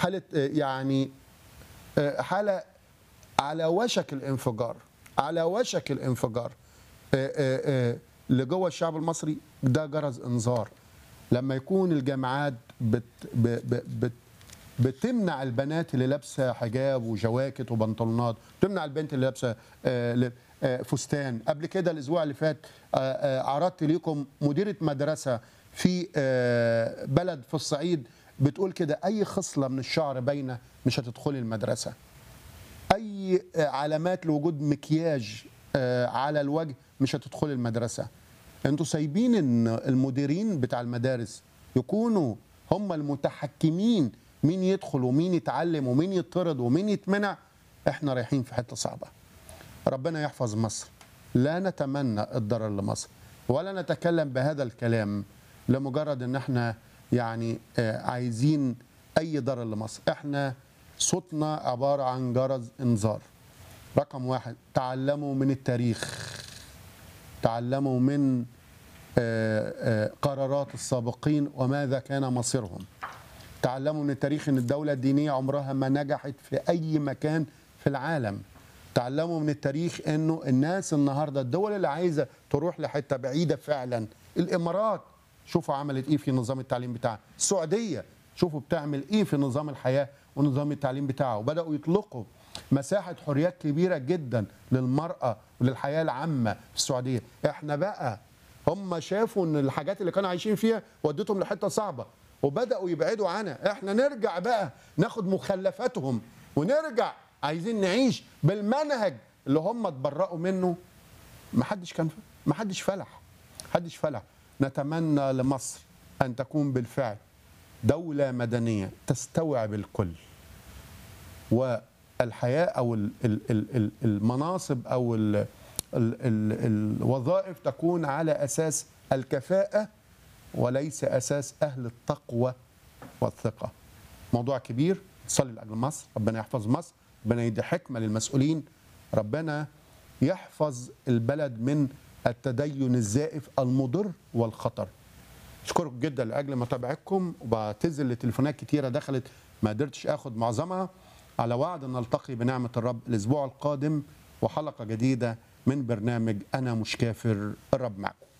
حاله آه، يعني آه، حاله على وشك الانفجار على وشك الانفجار آه، آه، آه، لجوه الشعب المصري ده جرس انذار لما يكون الجامعات بت ب ب بت بتمنع البنات اللي لابسه حجاب وجواكت وبنطلونات بتمنع البنت اللي لابسه آه، ل- آه، فستان قبل كده الاسبوع اللي فات آه، آه، عرضت ليكم مديره مدرسه في آه، بلد في الصعيد بتقول كده اي خصله من الشعر باينه مش هتدخلي المدرسه اي علامات لوجود مكياج آه، على الوجه مش هتدخل المدرسه انتوا سايبين ان المديرين بتاع المدارس يكونوا هم المتحكمين مين يدخل ومين يتعلم ومين يطرد ومين يتمنع احنا رايحين في حته صعبه ربنا يحفظ مصر لا نتمنى الضرر لمصر ولا نتكلم بهذا الكلام لمجرد ان احنا يعني آه، عايزين اي ضرر لمصر احنا صوتنا عبارة عن جرس انذار رقم واحد تعلموا من التاريخ تعلموا من آه، آه، قرارات السابقين وماذا كان مصيرهم تعلموا من التاريخ ان الدولة الدينية عمرها ما نجحت في اي مكان في العالم تعلموا من التاريخ انه الناس النهارده الدول اللي عايزه تروح لحته بعيده فعلا الامارات شوفوا عملت ايه في نظام التعليم بتاعها السعوديه شوفوا بتعمل ايه في نظام الحياه ونظام التعليم بتاعه وبداوا يطلقوا مساحه حريات كبيره جدا للمراه وللحياه العامه في السعوديه احنا بقى هم شافوا ان الحاجات اللي كانوا عايشين فيها ودتهم لحته صعبه وبداوا يبعدوا عنها احنا نرجع بقى ناخد مخلفاتهم ونرجع عايزين نعيش بالمنهج اللي هم اتبرأوا منه محدش كان محدش فلح محدش فلح نتمنى لمصر ان تكون بالفعل دولة مدنية تستوعب الكل والحياة أو ال- ال- ال- ال- المناصب أو ال- ال- ال- الوظائف تكون على أساس الكفاءة وليس أساس أهل التقوى والثقة موضوع كبير صلي لأجل مصر ربنا يحفظ مصر ربنا يدي حكمة للمسؤولين ربنا يحفظ البلد من التدين الزائف المضر والخطر اشكركم جدا لاجل متابعتكم وبعتذر لتليفونات كتيره دخلت ما قدرتش اخد معظمها على وعد ان نلتقي بنعمه الرب الاسبوع القادم وحلقه جديده من برنامج انا مش كافر الرب معكم